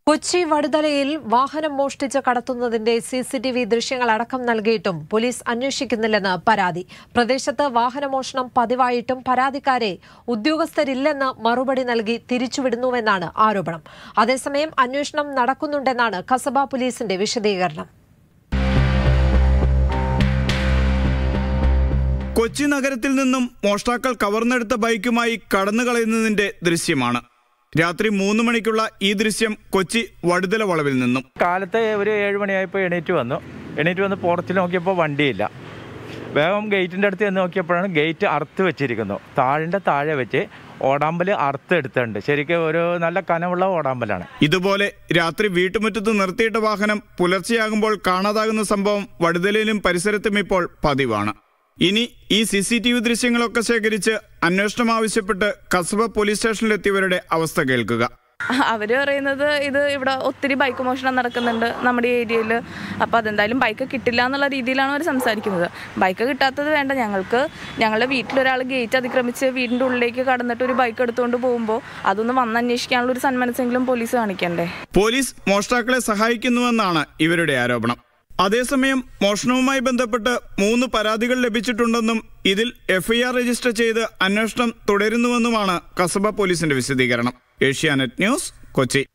കൊച്ചി വടുതലയിൽ വാഹനം മോഷ്ടിച്ച് കടത്തുന്നതിന്റെ സി സി ടി വി ദൃശ്യങ്ങൾ അടക്കം നൽകിയിട്ടും പോലീസ് അന്വേഷിക്കുന്നില്ലെന്ന് പരാതി പ്രദേശത്ത് വാഹനമോഷണം പതിവായിട്ടും പരാതിക്കാരെ ഉദ്യോഗസ്ഥരില്ലെന്ന് മറുപടി നൽകി തിരിച്ചുവിടുന്നുവെന്നാണ് ആരോപണം അതേസമയം അന്വേഷണം നടക്കുന്നുണ്ടെന്നാണ് കസബ പോലീസിന്റെ വിശദീകരണം കൊച്ചി നഗരത്തിൽ നിന്നും മോഷ്ടാക്കൾ കവർന്നെടുത്ത ബൈക്കുമായി കടന്നു കളയുന്നതിന്റെ ദൃശ്യമാണ് രാത്രി മൂന്ന് മണിക്കുള്ള ഈ ദൃശ്യം കൊച്ചി വടുതല വളവിൽ നിന്നും കാലത്ത് ഒരു ഏഴ് മണിയായപ്പോൾ എണീറ്റ് വന്നു എണീറ്റ് വന്ന് പുറത്തിൽ നോക്കിയപ്പോൾ വണ്ടിയില്ല വേഗം ഗേറ്റിൻ്റെ അടുത്ത് ചെന്ന് നോക്കിയപ്പോഴാണ് ഗേറ്റ് അറുത്ത് വെച്ചിരിക്കുന്നു താഴിൻ്റെ താഴെ വെച്ച് ഓടാമ്പൽ അറുത്ത് എടുത്തിട്ടുണ്ട് ശരിക്കും ഒരു നല്ല കനമുള്ള ഓടാമ്പലാണ് ഇതുപോലെ രാത്രി വീട്ടുമുറ്റത്ത് നിർത്തിയിട്ട വാഹനം പുലർച്ചെയാകുമ്പോൾ കാണാതാകുന്ന സംഭവം വടുതലയിലും പരിസരത്തും ഇപ്പോൾ പതിവാണ് ഇനി ഈ സി സി ടി വി ദൃശ്യങ്ങളൊക്കെ ശേഖരിച്ച് അന്വേഷണം ആവശ്യപ്പെട്ട് കസബ പോലീസ് സ്റ്റേഷനിലെത്തിയവരുടെ അവസ്ഥ കേൾക്കുക അവർ പറയുന്നത് ഇത് ഇവിടെ ഒത്തിരി ബൈക്ക് മോഷണം നടക്കുന്നുണ്ട് നമ്മുടെ ഏരിയയിൽ അപ്പോൾ അതെന്തായാലും ബൈക്ക് കിട്ടില്ല എന്നുള്ള രീതിയിലാണ് അവർ സംസാരിക്കുന്നത് ബൈക്ക് കിട്ടാത്തത് വേണ്ട ഞങ്ങൾക്ക് ഞങ്ങളുടെ വീട്ടിലൊരാൾ ഗേറ്റ് അതിക്രമിച്ച് വീടിൻ്റെ ഉള്ളിലേക്ക് കടന്നിട്ട് ഒരു ബൈക്ക് എടുത്തുകൊണ്ട് പോകുമ്പോൾ അതൊന്ന് വന്ന് അന്വേഷിക്കാനുള്ള ഒരു സന്മനസ്സെങ്കിലും പോലീസ് കാണിക്കണ്ടേ പോലീസ് മോഷ്ടാക്കളെ സഹായിക്കുന്നുവെന്നാണ് ഇവരുടെ ആരോപണം അതേസമയം മോഷണവുമായി ബന്ധപ്പെട്ട് മൂന്ന് പരാതികൾ ലഭിച്ചിട്ടുണ്ടെന്നും ഇതിൽ എഫ്ഐആർ രജിസ്റ്റർ ചെയ്ത് അന്വേഷണം തുടരുന്നുവെന്നുമാണ് കസബ പോലീസിന്റെ വിശദീകരണം ഏഷ്യാനെറ്റ് ന്യൂസ് കൊച്ചി